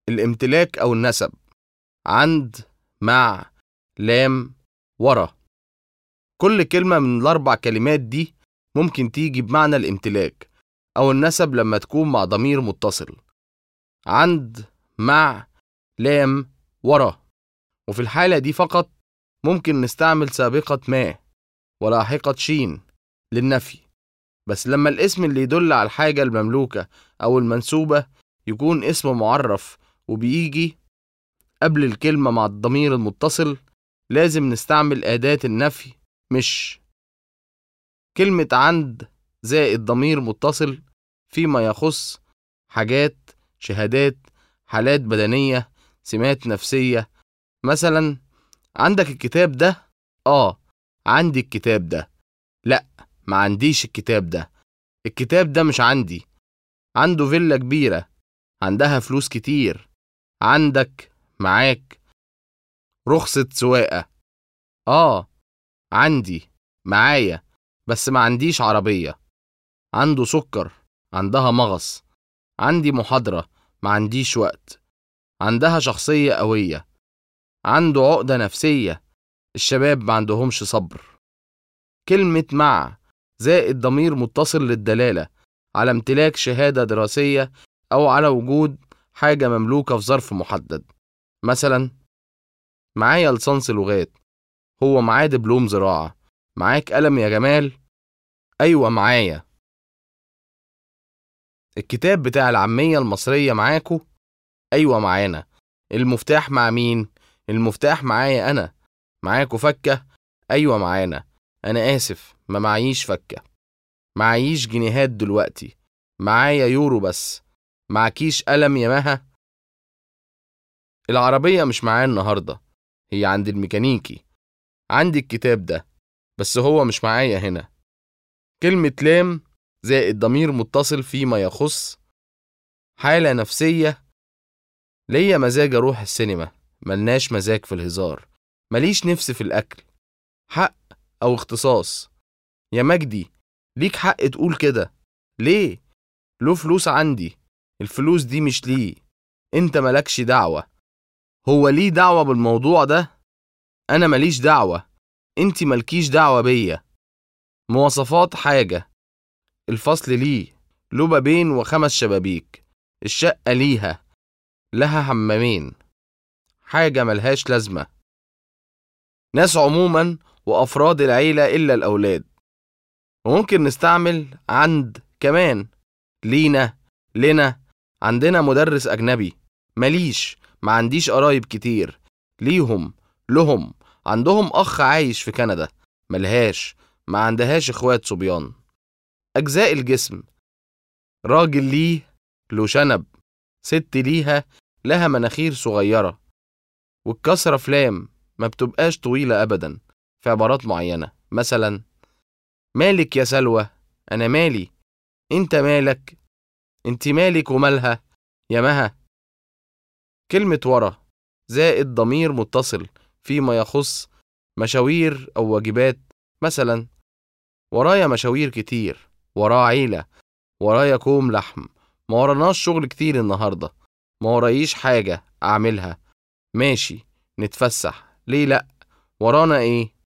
الامتلاك أو النسب عند مع لام ورا كل كلمة من الأربع كلمات دي ممكن تيجي بمعنى الامتلاك أو النسب لما تكون مع ضمير متصل عند مع لام ورا وفي الحالة دي فقط ممكن نستعمل سابقة ما ولاحقة شين للنفي بس لما الاسم اللي يدل على الحاجة المملوكة أو المنسوبة يكون اسم معرف وبيجي قبل الكلمة مع الضمير المتصل لازم نستعمل أداة النفي مش كلمة عند زائد ضمير متصل فيما يخص حاجات شهادات حالات بدنية سمات نفسية مثلا عندك الكتاب ده آه عندي الكتاب ده لأ ما عنديش الكتاب ده الكتاب ده مش عندي عنده فيلا كبيرة عندها فلوس كتير عندك معاك رخصة سواقة آه عندي معايا بس ما عنديش عربية عنده سكر عندها مغص عندي محاضرة ما عنديش وقت عندها شخصية قوية عنده عقدة نفسية الشباب ما عندهمش صبر كلمة مع زائد ضمير متصل للدلالة على امتلاك شهادة دراسية أو على وجود حاجة مملوكة في ظرف محدد مثلا معايا لصنص لغات هو معاه دبلوم زراعة معاك قلم يا جمال أيوة معايا الكتاب بتاع العامية المصرية معاكو أيوة معانا المفتاح مع مين المفتاح معايا أنا معاكو فكة أيوة معانا أنا آسف ما معيش فكة معيش جنيهات دلوقتي معايا يورو بس معكيش قلم يا مها العربية مش معايا النهاردة هي عند الميكانيكي عندي الكتاب ده بس هو مش معايا هنا كلمة لام زائد ضمير متصل فيما يخص حالة نفسية ليا مزاج أروح السينما ملناش مزاج في الهزار مليش نفس في الأكل حق أو اختصاص يا مجدي ليك حق تقول كده ليه؟ له فلوس عندي الفلوس دي مش ليه انت ملكش دعوة هو ليه دعوة بالموضوع ده؟ أنا ماليش دعوة انت ملكيش دعوة بيا مواصفات حاجة الفصل ليه له بابين وخمس شبابيك الشقة ليها لها حمامين حاجة ملهاش لازمة ناس عموما وأفراد العيلة إلا الأولاد وممكن نستعمل عند كمان لينا لنا عندنا مدرس أجنبي ماليش ما عنديش قرايب كتير ليهم لهم عندهم أخ عايش في كندا ملهاش ما عندهاش إخوات صبيان أجزاء الجسم راجل ليه له شنب ست ليها لها مناخير صغيرة والكسرة فلام ما بتبقاش طويلة أبدا في عبارات معينة مثلا مالك يا سلوى أنا مالي أنت مالك أنت مالك ومالها يا مها كلمة ورا زائد ضمير متصل فيما يخص مشاوير أو واجبات مثلا ورايا مشاوير كتير وراه عيلة ورايا كوم لحم ما وراناش شغل كتير النهاردة ما ورايش حاجة أعملها ماشي نتفسح ليه لأ ورانا إيه